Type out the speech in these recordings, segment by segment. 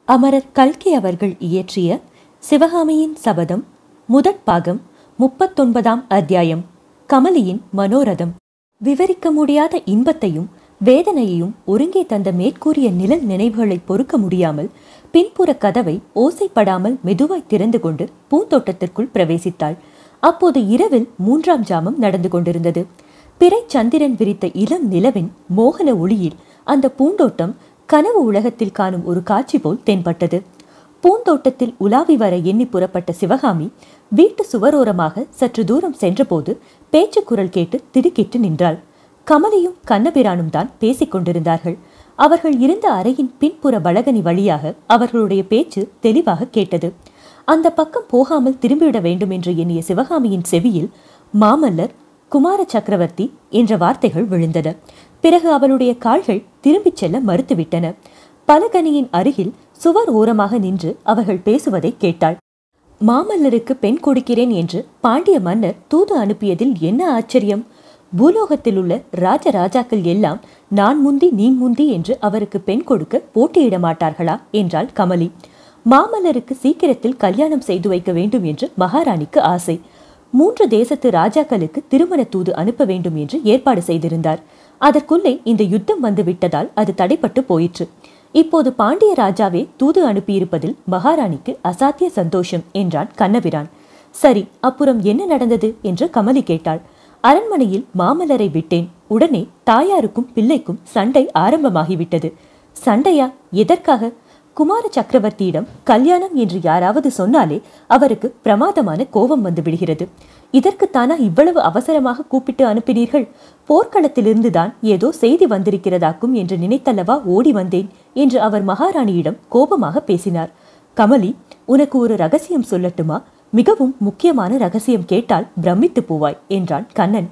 அமரர் கல்கி அவர்கள் இயற்றிய சிவகாமியின் சபதம் முதற் பாகம் முப்பத்தொன்பதாம் அத்தியாயம் கமலியின் மனோரதம் விவரிக்க முடியாத இன்பத்தையும் வேதனையையும் ஒருங்கே தந்த மேற்கூறிய நிழல் நினைவுகளை பொறுக்க முடியாமல் பின்புற கதவை ஓசைப்படாமல் மெதுவாய் திறந்து கொண்டு பூந்தோட்டத்திற்குள் பிரவேசித்தாள் அப்போது இரவில் மூன்றாம் ஜாமம் நடந்து கொண்டிருந்தது பிறை சந்திரன் விரித்த இளம் நிலவின் மோகன ஒளியில் அந்த பூந்தோட்டம் கனவு உலகத்தில் காணும் ஒரு காட்சி போல் தென்பட்டது பூந்தோட்டத்தில் உலாவி வர எண்ணி புறப்பட்ட சிவகாமி வீட்டு சுவரோரமாக சற்று தூரம் சென்றபோது பேச்சு குரல் கேட்டு திடுக்கிட்டு நின்றாள் கமலியும் கண்ணபிரானும் தான் பேசிக் கொண்டிருந்தார்கள் அவர்கள் இருந்த அறையின் பின்புற பலகனி வழியாக அவர்களுடைய பேச்சு தெளிவாக கேட்டது அந்த பக்கம் போகாமல் திரும்பிவிட வேண்டும் என்று எண்ணிய சிவகாமியின் செவியில் மாமல்லர் குமார சக்கரவர்த்தி என்ற வார்த்தைகள் விழுந்தன பிறகு அவளுடைய கால்கள் திரும்பிச் செல்ல மறுத்துவிட்டன பலகனியின் அருகில் சுவர் ஓரமாக நின்று அவர்கள் பேசுவதை கேட்டாள் மாமல்லருக்கு பெண் கொடுக்கிறேன் என்று பாண்டிய மன்னர் தூது அனுப்பியதில் என்ன ஆச்சரியம் பூலோகத்தில் உள்ள ராஜராஜாக்கள் எல்லாம் நான் முந்தி நீ முந்தி என்று அவருக்கு பெண் கொடுக்க போட்டியிட மாட்டார்களா என்றாள் கமலி மாமல்லருக்கு சீக்கிரத்தில் கல்யாணம் செய்து வைக்க வேண்டும் என்று மகாராணிக்கு ஆசை மூன்று தேசத்து ராஜாக்களுக்கு திருமண தூது அனுப்ப வேண்டும் என்று ஏற்பாடு செய்திருந்தார் அதற்குள்ளே இந்த யுத்தம் வந்து விட்டதால் அது தடைப்பட்டு போயிற்று இப்போது பாண்டிய ராஜாவே தூது அனுப்பியிருப்பதில் மகாராணிக்கு அசாத்திய சந்தோஷம் என்றான் கண்ணபிரான் சரி அப்புறம் என்ன நடந்தது என்று கமலி கேட்டாள் அரண்மனையில் மாமல்லரை விட்டேன் உடனே தாயாருக்கும் பிள்ளைக்கும் சண்டை ஆரம்பமாகிவிட்டது சண்டையா எதற்காக குமார சக்கரவர்த்தியிடம் கல்யாணம் என்று யாராவது சொன்னாலே அவருக்கு பிரமாதமான கோபம் வந்து விடுகிறது இதற்குத்தானா இவ்வளவு அவசரமாக கூப்பிட்டு அனுப்பினீர்கள் போர்க்களத்திலிருந்துதான் ஏதோ செய்தி வந்திருக்கிறதாக்கும் என்று நினைத்தல்லவா ஓடி வந்தேன் என்று அவர் மகாராணியிடம் கோபமாக பேசினார் கமலி உனக்கு ஒரு ரகசியம் சொல்லட்டுமா மிகவும் முக்கியமான ரகசியம் கேட்டால் பிரமித்து போவாய் என்றான் கண்ணன்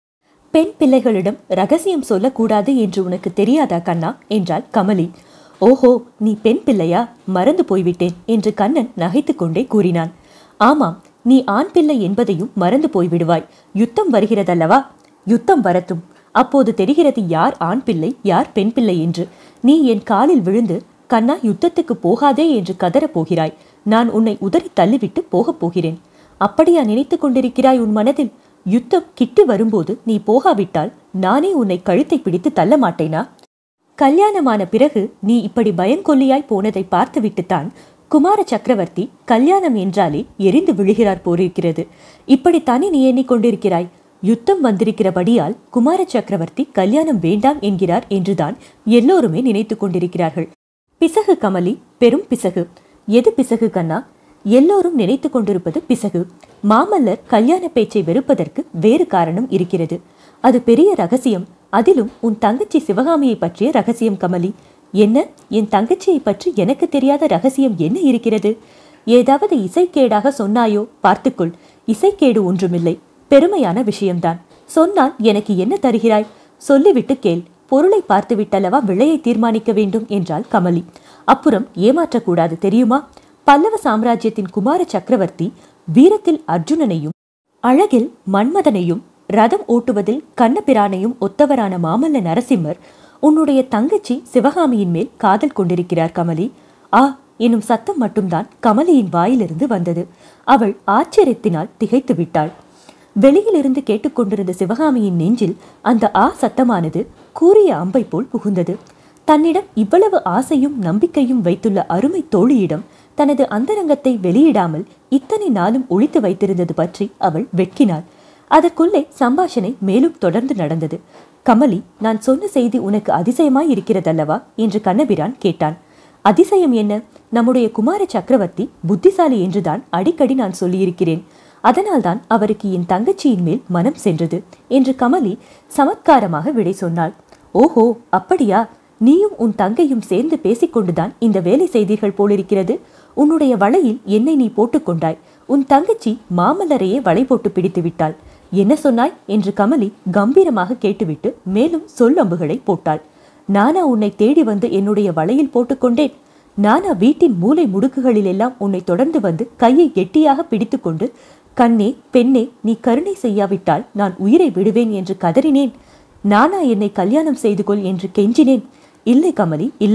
பெண் பிள்ளைகளிடம் ரகசியம் சொல்லக்கூடாது என்று உனக்கு தெரியாதா கண்ணா என்றாள் கமலி ஓஹோ நீ பெண் பிள்ளையா மறந்து போய்விட்டேன் என்று கண்ணன் நகைத்து கொண்டே கூறினான் ஆமாம் நீ ஆண் பிள்ளை என்பதையும் மறந்து போய்விடுவாய் யுத்தம் வருகிறதல்லவா யுத்தம் வரட்டும் அப்போது தெரிகிறது யார் ஆண் பிள்ளை யார் பெண் பிள்ளை என்று நீ என் காலில் விழுந்து கண்ணா யுத்தத்துக்கு போகாதே என்று கதறப் போகிறாய் நான் உன்னை உதறி தள்ளிவிட்டு போகப் போகிறேன் அப்படியா நினைத்துக் கொண்டிருக்கிறாய் உன் மனதில் யுத்தம் கிட்டி வரும்போது நீ போகாவிட்டால் நானே உன்னை கழுத்தை பிடித்து தள்ள மாட்டேனா கல்யாணமான பிறகு நீ இப்படி பயங்கொல்லியாய் போனதை பார்த்துவிட்டுத்தான் குமார சக்கரவர்த்தி கல்யாணம் என்றாலே எரிந்து விழுகிறார் போலிருக்கிறது இப்படித்தானே நீ எண்ணிக்கொண்டிருக்கிறாய் யுத்தம் வந்திருக்கிறபடியால் குமார சக்கரவர்த்தி கல்யாணம் வேண்டாம் என்கிறார் என்றுதான் எல்லோருமே நினைத்துக் கொண்டிருக்கிறார்கள் பிசகு கமலி பெரும் பிசகு எது பிசகு கண்ணா எல்லோரும் நினைத்து கொண்டிருப்பது பிசகு மாமல்லர் கல்யாண பேச்சை வெறுப்பதற்கு வேறு காரணம் இருக்கிறது அது பெரிய ரகசியம் அதிலும் உன் தங்கச்சி சிவகாமியை பற்றிய ரகசியம் கமலி என்ன என் தங்கச்சியை பற்றி எனக்கு தெரியாத ரகசியம் என்ன இருக்கிறது ஏதாவது இசைக்கேடாக சொன்னாயோ பார்த்துக்கொள் இசைக்கேடு ஒன்றுமில்லை பெருமையான விஷயம்தான் சொன்னால் எனக்கு என்ன தருகிறாய் சொல்லிவிட்டு கேள் பொருளை பார்த்துவிட்டல்லவா விலையை தீர்மானிக்க வேண்டும் என்றாள் கமலி அப்புறம் ஏமாற்றக்கூடாது தெரியுமா பல்லவ சாம்ராஜ்யத்தின் குமார சக்கரவர்த்தி வீரத்தில் அர்ஜுனனையும் அழகில் மன்மதனையும் ரதம் ஓட்டுவதில் கண்ணபிரானையும் ஒத்தவரான மாமல்ல நரசிம்மர் உன்னுடைய தங்கச்சி சிவகாமியின் மேல் காதல் கொண்டிருக்கிறார் கமலி ஆ எனும் சத்தம் மட்டும்தான் கமலியின் வாயிலிருந்து வந்தது அவள் ஆச்சரியத்தினால் திகைத்து விட்டாள் வெளியிலிருந்து கேட்டுக்கொண்டிருந்த சிவகாமியின் நெஞ்சில் அந்த ஆ சத்தமானது கூறிய அம்பை போல் புகுந்தது தன்னிடம் இவ்வளவு ஆசையும் நம்பிக்கையும் வைத்துள்ள அருமை தோழியிடம் தனது அந்தரங்கத்தை வெளியிடாமல் இத்தனை நாளும் ஒழித்து வைத்திருந்தது பற்றி அவள் வெட்கினாள் அதற்குள்ளே சம்பாஷணை மேலும் தொடர்ந்து நடந்தது கமலி நான் சொன்ன செய்தி உனக்கு அதிசயமாய் இருக்கிறதல்லவா என்று கண்ணபிரான் கேட்டான் அதிசயம் என்ன நம்முடைய குமார சக்கரவர்த்தி புத்திசாலி என்றுதான் அடிக்கடி நான் சொல்லியிருக்கிறேன் அதனால்தான் அவருக்கு என் தங்கச்சியின் மேல் மனம் சென்றது என்று கமலி சமத்காரமாக விடை சொன்னாள் ஓஹோ அப்படியா நீயும் உன் தங்கையும் சேர்ந்து பேசிக்கொண்டுதான் இந்த வேலை செய்தீர்கள் போலிருக்கிறது உன்னுடைய வலையில் என்னை நீ போட்டுக்கொண்டாய் உன் தங்கச்சி மாமல்லரையே வலை போட்டு பிடித்து விட்டாள் என்ன சொன்னாய் என்று கமலி கம்பீரமாக கேட்டுவிட்டு மேலும் சொல்லம்புகளை போட்டாள் நானா உன்னை தேடி வந்து என்னுடைய வலையில் போட்டுக்கொண்டேன் நானா வீட்டின் மூலை முடுக்குகளிலெல்லாம் உன்னை தொடர்ந்து வந்து கையை கெட்டியாக பிடித்துக்கொண்டு கண்ணே பெண்ணே நீ கருணை செய்யாவிட்டால் நான் உயிரை விடுவேன் என்று கதறினேன் நானா என்னை கல்யாணம் செய்து கொள் என்று கெஞ்சினேன் இல்லை கமலி இல்லை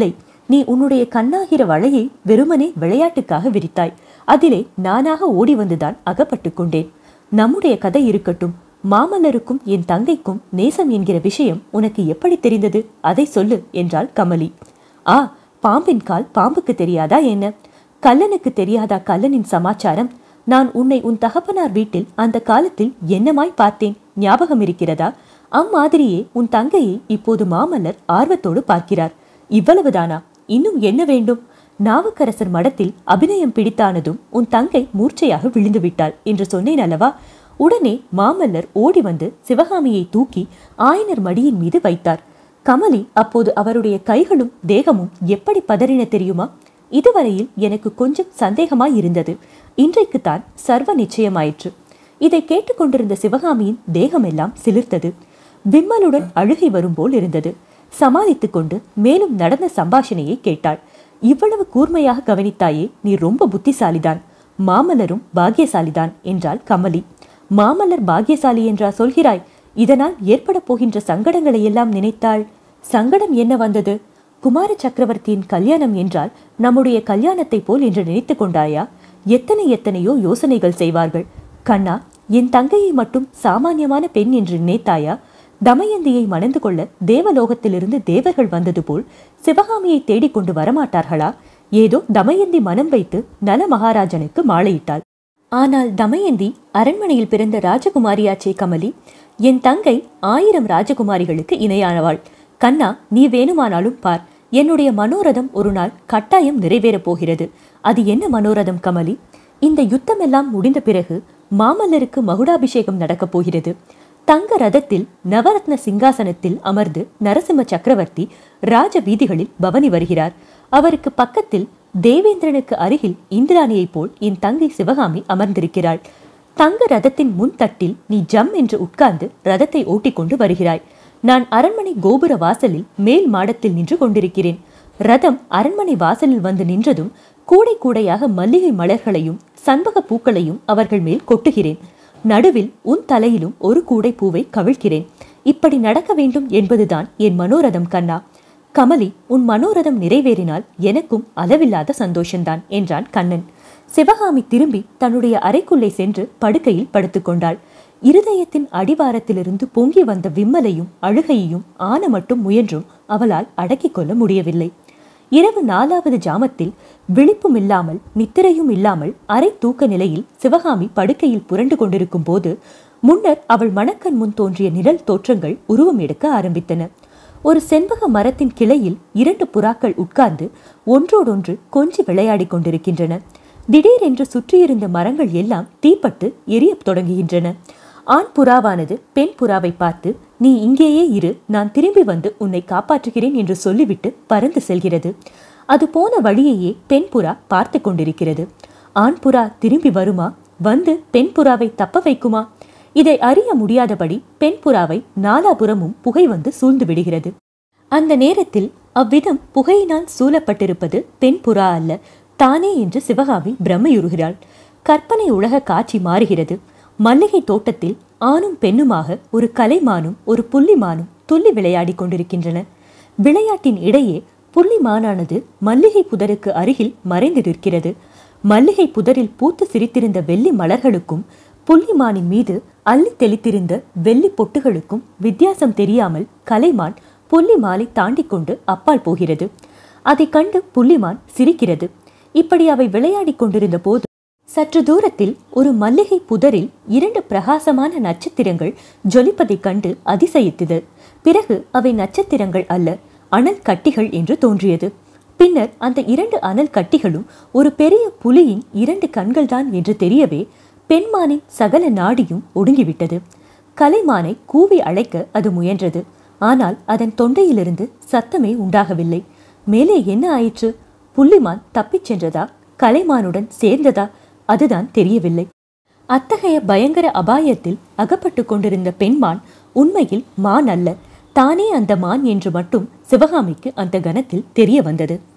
நீ உன்னுடைய கண்ணாகிற வலையை வெறுமனே விளையாட்டுக்காக விரித்தாய் அதிலே நானாக ஓடி வந்துதான் அகப்பட்டு கொண்டேன் நம்முடைய கதை இருக்கட்டும் மாமல்லருக்கும் என் தங்கைக்கும் நேசம் என்கிற விஷயம் உனக்கு எப்படி தெரிந்தது அதை சொல்லு என்றாள் கமலி ஆ பாம்பின் கால் பாம்புக்கு தெரியாதா என்ன கல்லனுக்கு தெரியாதா கல்லனின் சமாச்சாரம் நான் உன்னை உன் தகப்பனார் வீட்டில் அந்த காலத்தில் என்னமாய் பார்த்தேன் ஞாபகம் இருக்கிறதா அம்மாதிரியே உன் தங்கையை இப்போது மாமல்லர் ஆர்வத்தோடு பார்க்கிறார் இவ்வளவுதானா இன்னும் என்ன வேண்டும் நாவுக்கரசர் மடத்தில் அபிநயம் பிடித்தானதும் உன் தங்கை மூர்ச்சையாக விழுந்து விட்டாள் என்று சொன்னேன் அல்லவா உடனே மாமல்லர் ஓடி வந்து சிவகாமியை தூக்கி ஆயனர் மடியின் மீது வைத்தார் கமலி அப்போது அவருடைய கைகளும் தேகமும் எப்படி பதறின தெரியுமா இதுவரையில் எனக்கு கொஞ்சம் சந்தேகமாய் இருந்தது இன்றைக்குத்தான் சர்வ நிச்சயமாயிற்று இதை கேட்டுக்கொண்டிருந்த சிவகாமியின் தேகமெல்லாம் சிலிர்த்தது விம்மலுடன் அழுகை வரும்போல் இருந்தது சமாளித்துக் கொண்டு மேலும் நடந்த சம்பாஷணையை கேட்டாள் இவ்வளவு கூர்மையாக கவனித்தாயே நீ ரொம்ப புத்திசாலிதான் மாமல்லரும் பாக்கியசாலிதான் என்றாள் கமலி மாமல்லர் பாக்கியசாலி என்றா சொல்கிறாய் இதனால் ஏற்பட போகின்ற சங்கடங்களை எல்லாம் நினைத்தாள் சங்கடம் என்ன வந்தது குமார சக்கரவர்த்தியின் கல்யாணம் என்றால் நம்முடைய கல்யாணத்தை போல் என்று நினைத்து கொண்டாயா எத்தனை எத்தனையோ யோசனைகள் செய்வார்கள் கண்ணா என் தங்கையை மட்டும் சாமானியமான பெண் என்று நினைத்தாயா தமயந்தியை மணந்து கொள்ள தேவலோகத்திலிருந்து தேவர்கள் வந்தது போல் சிவகாமியை தேடிக்கொண்டு வரமாட்டார்களா ஏதோ தமயந்தி மனம் வைத்து நல மகாராஜனுக்கு மாலையிட்டாள் ஆனால் தமயந்தி அரண்மனையில் பிறந்த ராஜகுமாரியாச்சே கமலி என் தங்கை ஆயிரம் ராஜகுமாரிகளுக்கு இணையானவாள் கண்ணா நீ வேணுமானாலும் பார் என்னுடைய மனோரதம் ஒரு நாள் கட்டாயம் நிறைவேறப் போகிறது அது என்ன மனோரதம் கமலி இந்த யுத்தமெல்லாம் முடிந்த பிறகு மாமல்லருக்கு மகுடாபிஷேகம் நடக்கப் போகிறது தங்க ரதத்தில் நவரத்ன சிங்காசனத்தில் அமர்ந்து நரசிம்ம சக்கரவர்த்தி ராஜ வீதிகளில் பவனி வருகிறார் அவருக்கு பக்கத்தில் தேவேந்திரனுக்கு அருகில் இந்திராணியைப் போல் என் தங்கை சிவகாமி அமர்ந்திருக்கிறாள் தங்க ரதத்தின் முன் தட்டில் நீ ஜம் என்று உட்கார்ந்து ரதத்தை ஓட்டிக்கொண்டு வருகிறாய் நான் அரண்மனை கோபுர வாசலில் மேல் மாடத்தில் நின்று கொண்டிருக்கிறேன் ரதம் அரண்மனை வாசலில் வந்து நின்றதும் கூடை கூடையாக மல்லிகை மலர்களையும் சண்பக பூக்களையும் அவர்கள் மேல் கொட்டுகிறேன் நடுவில் உன் தலையிலும் ஒரு கூடை பூவை கவிழ்கிறேன் இப்படி நடக்க வேண்டும் என்பதுதான் என் மனோரதம் கண்ணா கமலி உன் மனோரதம் நிறைவேறினால் எனக்கும் அளவில்லாத சந்தோஷந்தான் என்றான் கண்ணன் சிவகாமி திரும்பி தன்னுடைய அறைக்குள்ளே சென்று படுக்கையில் படுத்துக்கொண்டாள் இருதயத்தின் அடிவாரத்திலிருந்து பொங்கி வந்த விம்மலையும் அழுகையையும் ஆன மட்டும் முயன்றும் அவளால் அடக்கிக் கொள்ள முடியவில்லை இரவு நாலாவது ஜாமத்தில் விழிப்பும் இல்லாமல் நித்திரையும் இல்லாமல் அரை தூக்க நிலையில் சிவகாமி படுக்கையில் புரண்டு கொண்டிருக்கும் போது முன்னர் அவள் மணக்கண் முன் தோன்றிய நிழல் தோற்றங்கள் உருவம் எடுக்க ஆரம்பித்தன ஒரு செண்பக மரத்தின் கிளையில் இரண்டு புறாக்கள் உட்கார்ந்து ஒன்றோடொன்று கொஞ்சி விளையாடிக் கொண்டிருக்கின்றன திடீரென்று சுற்றியிருந்த மரங்கள் எல்லாம் தீப்பட்டு எரியத் தொடங்குகின்றன ஆண் புறாவானது பெண் புறாவை பார்த்து நீ இங்கேயே இரு நான் திரும்பி வந்து உன்னை காப்பாற்றுகிறேன் என்று சொல்லிவிட்டு பறந்து செல்கிறது அது போன வழியையே பெண் புறா பார்த்து கொண்டிருக்கிறது ஆண் புறா திரும்பி வருமா வந்து பெண் புறாவை தப்ப வைக்குமா இதை அறிய முடியாதபடி பெண் புறாவை நாலாபுறமும் புகை வந்து சூழ்ந்து விடுகிறது அந்த நேரத்தில் அவ்விதம் புகையினால் சூழப்பட்டிருப்பது பெண் புறா அல்ல தானே என்று சிவகாமி பிரம்மையுறுகிறாள் கற்பனை உலக காட்சி மாறுகிறது மல்லிகை தோட்டத்தில் ஆணும் பெண்ணுமாக ஒரு கலைமானும் ஒரு புள்ளிமானும் துள்ளி விளையாடிக் கொண்டிருக்கின்றன விளையாட்டின் இடையே புள்ளிமானானது மல்லிகை புதருக்கு அருகில் மறைந்து நிற்கிறது மல்லிகை புதரில் பூத்து சிரித்திருந்த வெள்ளி மலர்களுக்கும் புள்ளிமானின் மீது அள்ளி தெளித்திருந்த வெள்ளி பொட்டுகளுக்கும் வித்தியாசம் தெரியாமல் கலைமான் புள்ளிமாலை தாண்டி கொண்டு அப்பால் போகிறது அதைக் கண்டு புள்ளிமான் சிரிக்கிறது இப்படி அவை விளையாடிக் கொண்டிருந்த போது சற்று தூரத்தில் ஒரு மல்லிகை புதரில் இரண்டு பிரகாசமான நட்சத்திரங்கள் ஜொலிப்பதைக் கண்டு அதிசயித்தது பிறகு அவை நட்சத்திரங்கள் அல்ல அனல் கட்டிகள் என்று தோன்றியது பின்னர் அந்த இரண்டு அனல் கட்டிகளும் ஒரு பெரிய புலியின் இரண்டு கண்கள்தான் என்று தெரியவே பெண்மானின் சகல நாடியும் ஒடுங்கிவிட்டது கலைமானை கூவி அழைக்க அது முயன்றது ஆனால் அதன் தொண்டையிலிருந்து சத்தமே உண்டாகவில்லை மேலே என்ன ஆயிற்று புள்ளிமான் தப்பிச் சென்றதா கலைமானுடன் சேர்ந்ததா அதுதான் தெரியவில்லை அத்தகைய பயங்கர அபாயத்தில் அகப்பட்டு கொண்டிருந்த பெண்மான் உண்மையில் மான் அல்ல தானே அந்த மான் என்று மட்டும் சிவகாமிக்கு அந்த கணத்தில் தெரிய வந்தது